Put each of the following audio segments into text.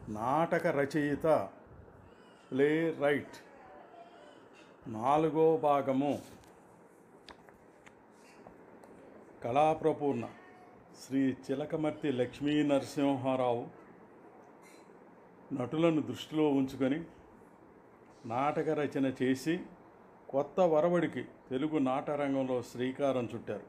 నాటక రచయిత play right నాలుగో భాగము కళాప్రపూర్ణ శ్రీ చిలకమర్తి లక్ష్మీ నరసింహారావు నటులను దృష్టిలో ఉంచుకొని నాటక రచన చేసి కొత్త వరవడికి తెలుగు నాటరంగంలో శ్రీకారం చుట్టారు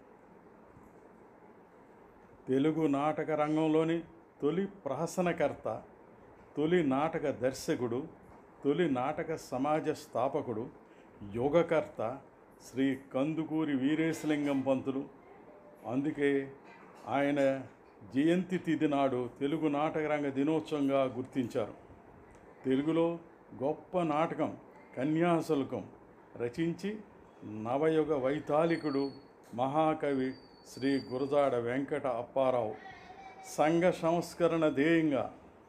తెలుగు నాటక రంగంలోని తొలి ప్రహసనకర్త తొలి నాటక దర్శకుడు తొలి నాటక సమాజ స్థాపకుడు యోగకర్త శ్రీ కందుకూరి వీరేశలింగం పంతులు అందుకే ఆయన జయంతి తిథి నాడు తెలుగు నాటకరంగ దినోత్సవంగా గుర్తించారు తెలుగులో గొప్ప నాటకం కన్యాశుల్కం రచించి నవయుగ వైతాళికుడు మహాకవి శ్రీ గురజాడ వెంకట అప్పారావు సంఘ సంస్కరణ ధ్యేయంగా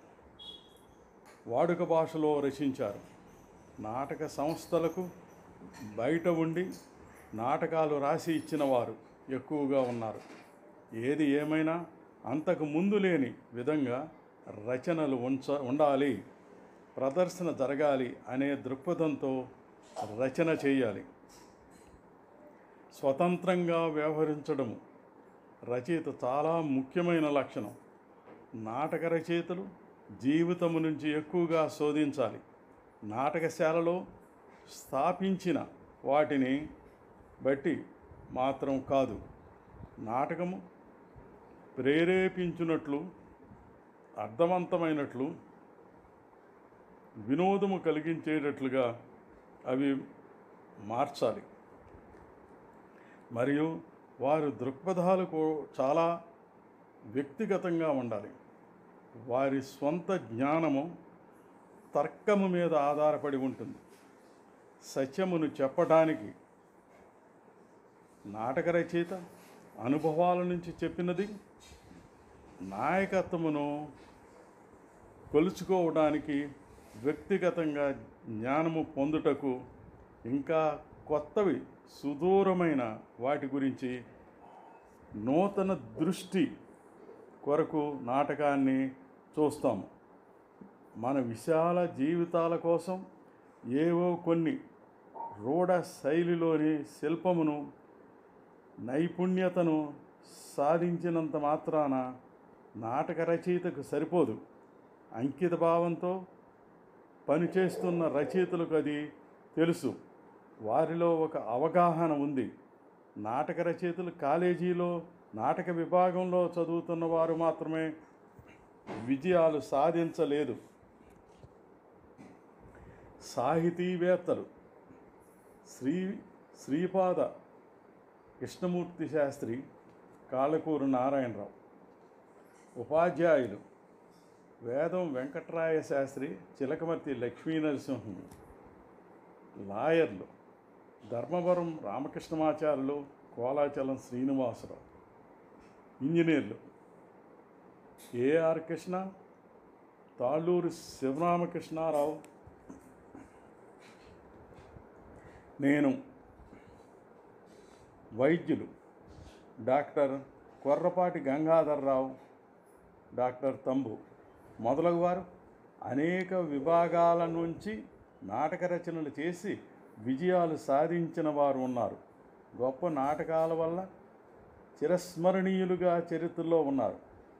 వాడుక భాషలో రచించారు నాటక సంస్థలకు బయట ఉండి నాటకాలు రాసి ఇచ్చిన వారు ఎక్కువగా ఉన్నారు ఏది ఏమైనా అంతకు ముందు లేని విధంగా రచనలు ఉంచ ఉండాలి ప్రదర్శన జరగాలి అనే దృక్పథంతో రచన చేయాలి స్వతంత్రంగా వ్యవహరించడము రచయిత చాలా ముఖ్యమైన లక్షణం నాటక రచయితలు జీవితము నుంచి ఎక్కువగా శోధించాలి నాటకశాలలో స్థాపించిన వాటిని బట్టి మాత్రం కాదు నాటకము ప్రేరేపించినట్లు అర్థవంతమైనట్లు వినోదము కలిగించేటట్లుగా అవి మార్చాలి మరియు వారి దృక్పథాలు కూ- చాలా వ్యక్తిగతంగా ఉండాలి వారి స్వంత జ్ఞానము తర్కము మీద ఆధారపడి ఉంటుంది సత్యమును చెప్పడానికి నాటక రచయిత అనుభవాల నుంచి చెప్పినది నాయకత్వమును కొలుచుకోవడానికి వ్యక్తిగతంగా జ్ఞానము పొందుటకు ఇంకా కొత్తవి సుదూరమైన వాటి గురించి నూతన దృష్టి కొరకు నాటకాన్ని చూస్తాము మన విశాల జీవితాల కోసం ఏవో కొన్ని రూఢ శైలిలోని శిల్పమును నైపుణ్యతను సాధించినంత మాత్రాన నాటక రచయితకు సరిపోదు అంకిత భావంతో పనిచేస్తున్న రచయితలకు అది తెలుసు వారిలో ఒక అవగాహన ఉంది నాటక రచయితలు కాలేజీలో నాటక విభాగంలో చదువుతున్న వారు మాత్రమే విజయాలు సాధించలేదు సాహితీవేత్తలు శ్రీ శ్రీపాద కృష్ణమూర్తి శాస్త్రి కాళ్ళకూరు నారాయణరావు ఉపాధ్యాయులు వేదం వెంకట్రాయ శాస్త్రి చిలకమర్తి లక్ష్మీ నరసింహం లాయర్లు ధర్మవరం రామకృష్ణమాచార్యులు కోలాచలం శ్రీనివాసరావు ఇంజనీర్లు ఏఆర్ కృష్ణ తాళ్ళూరు శివరామకృష్ణారావు నేను వైద్యులు డాక్టర్ కొర్రపాటి గంగాధర్రావు డాక్టర్ తంబు మొదలగు వారు అనేక విభాగాల నుంచి నాటక రచనలు చేసి విజయాలు సాధించిన వారు ఉన్నారు గొప్ప నాటకాల వల్ల చిరస్మరణీయులుగా చరిత్రలో ఉన్నారు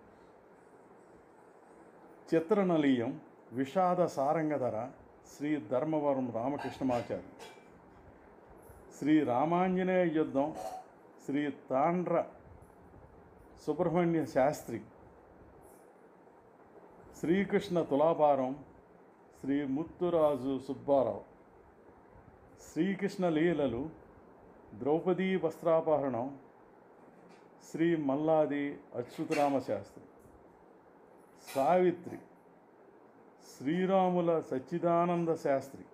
చిత్రనలీయం విషాద సారంగధర శ్రీ ధర్మవరం రామకృష్ణమాచార్య శ్రీ రామాంజనేయ యుద్ధం శ్రీ తాండ్ర సుబ్రహ్మణ్య శాస్త్రి శ్రీకృష్ణ తులాభారం శ్రీ ముత్తురాజు సుబ్బారావు శ్రీకృష్ణ లీలలు ద్రౌపదీ వస్త్రాపహరణం శ్రీ మల్లాది అచ్యుతరామ శాస్త్రి సావిత్రి శ్రీరాముల సచ్చిదానంద శాస్త్రి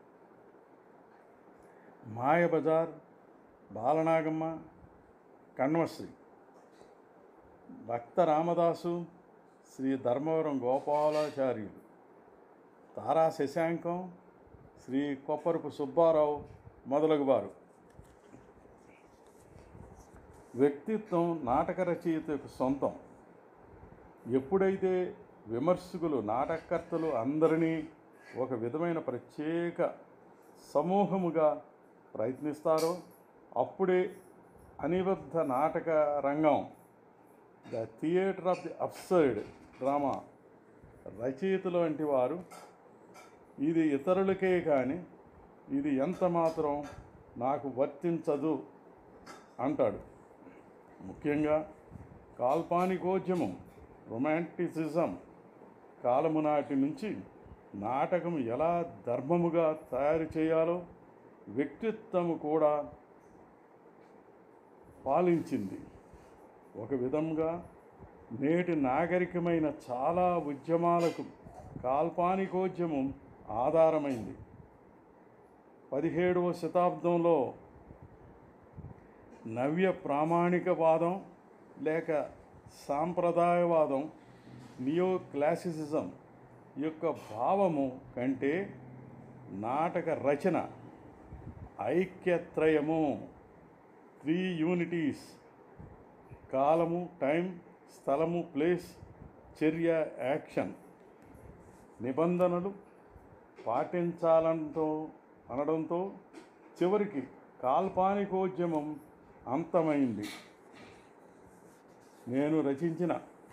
మాయబజార్ బాలనాగమ్మ కణ్వశ్రీ భక్త రామదాసు శ్రీ ధర్మవరం గోపాలాచార్యులు తారా శశాంకం శ్రీ కొప్పరపు సుబ్బారావు మొదలగువారు వ్యక్తిత్వం నాటక రచయితకు సొంతం ఎప్పుడైతే విమర్శకులు నాటకర్తలు అందరినీ ఒక విధమైన ప్రత్యేక సమూహముగా ప్రయత్నిస్తారో అప్పుడే అనిబద్ధ నాటక రంగం the theatre of the absurd drama రచయితలు వంటి వారు ఇది ఇతరులకే కానీ ఇది ఎంత మాత్రం నాకు వర్తించదు అంటాడు ముఖ్యంగా కాల్పానికోద్యమం రొమాంటిసిజం కాలము నాటి నుంచి నాటకం ఎలా ధర్మముగా తయారు చేయాలో వ్యక్తిత్వము కూడా పాలించింది ఒక విధంగా నేటి నాగరికమైన చాలా ఉద్యమాలకు కాల్పానికోద్యమం ఆధారమైంది పదిహేడవ శతాబ్దంలో నవ్య ప్రామాణికవాదం లేక సాంప్రదాయవాదం నియో క్లాసిసిజం యొక్క భావము కంటే నాటక రచన ఐక్యత్రయము త్రీ యూనిటీస్ కాలము టైం స్థలము ప్లేస్ చర్య యాక్షన్ నిబంధనలు పాటించాలంటూ అనడంతో చివరికి కాల్పానికోద్యమం అంతమైంది నేను రచించిన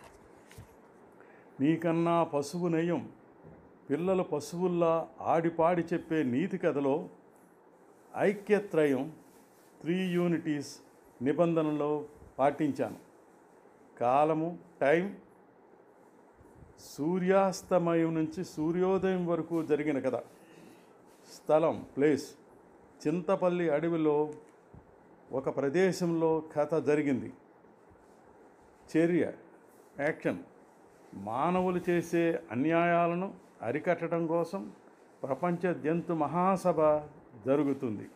నీకన్నా పశువు నయం పిల్లలు పశువుల్లా ఆడిపాడి చెప్పే నీతి కథలో ఐక్యత్రయం త్రీ యూనిటీస్ నిబంధనలో పాటించాను కాలము టైం సూర్యాస్తమయం నుంచి సూర్యోదయం వరకు జరిగిన కథ స్థలం ప్లేస్ చింతపల్లి అడవిలో ఒక ప్రదేశంలో కథ జరిగింది చర్య యాక్షన్ మానవులు చేసే అన్యాయాలను అరికట్టడం కోసం ప్రపంచ జంతు మహాసభ జరుగుతుంది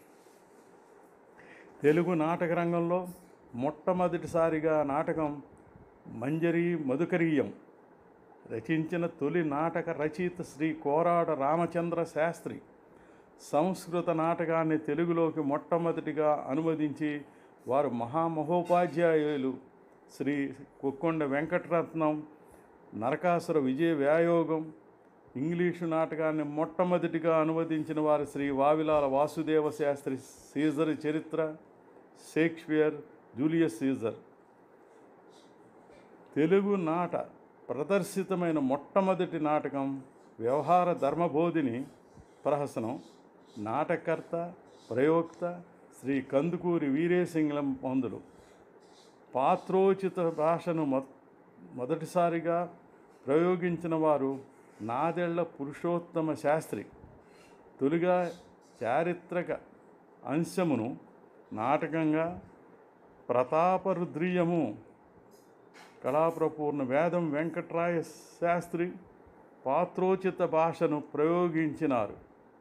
తెలుగు నాటక రంగంలో మొట్టమొదటిసారిగా నాటకం మంజరి మధుకరీయం రచించిన తొలి నాటక రచయిత శ్రీ కోరాడ రామచంద్ర శాస్త్రి సంస్కృత నాటకాన్ని తెలుగులోకి మొట్టమొదటిగా అనువదించి వారు మహామహోపాధ్యాయులు శ్రీ కుక్కొండ వెంకటరత్నం నరకాసుర విజయ వ్యాయోగం ఇంగ్లీషు నాటకాన్ని మొట్టమొదటిగా అనువదించిన వారు శ్రీ వావిలాల వాసుదేవ శాస్త్రి సీజర్ చరిత్ర షేక్స్పియర్ జూలియస్ సీజర్ తెలుగు నాట ప్రదర్శితమైన మొట్టమొదటి నాటకం వ్యవహార ధర్మబోధిని ప్రహసనం నాటకర్త ప్రయోక్త శ్రీ కందుకూరి వీరేసింగళం పొందులు పాత్రోచిత భాషను మొ మొదటిసారిగా ప్రయోగించిన వారు నాదెళ్ల పురుషోత్తమ శాస్త్రి తొలిగా చారిత్రక అంశమును నాటకంగా ప్రతాపరుద్రీయము కళాప్రపూర్ణ వేదం వెంకట్రాయ శాస్త్రి పాత్రోచిత భాషను ప్రయోగించినారు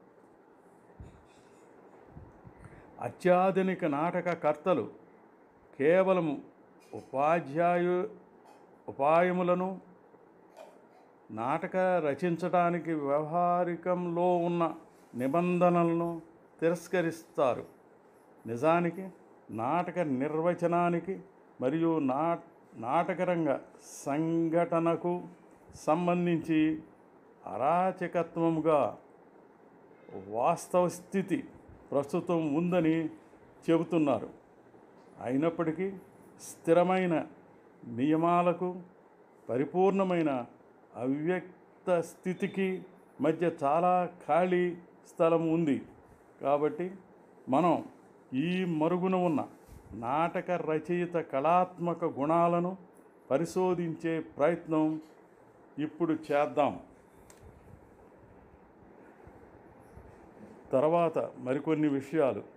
అత్యాధునిక నాటకకర్తలు కేవలం ఉపాధ్యాయు ఉపాయములను నాటక రచించడానికి వ్యవహారికంలో ఉన్న నిబంధనలను తిరస్కరిస్తారు నిజానికి నాటక నిర్వచనానికి మరియు నా నాటకరంగ సంఘటనకు సంబంధించి అరాచకత్వముగా వాస్తవ స్థితి ప్రస్తుతం ఉందని చెబుతున్నారు అయినప్పటికీ స్థిరమైన నియమాలకు పరిపూర్ణమైన అవ్యక్త స్థితికి మధ్య చాలా ఖాళీ స్థలం ఉంది కాబట్టి మనం ఈ మరుగున ఉన్న నాటక రచయిత కళాత్మక గుణాలను పరిశోధించే ప్రయత్నం ఇప్పుడు చేద్దాం తర్వాత మరికొన్ని విషయాలు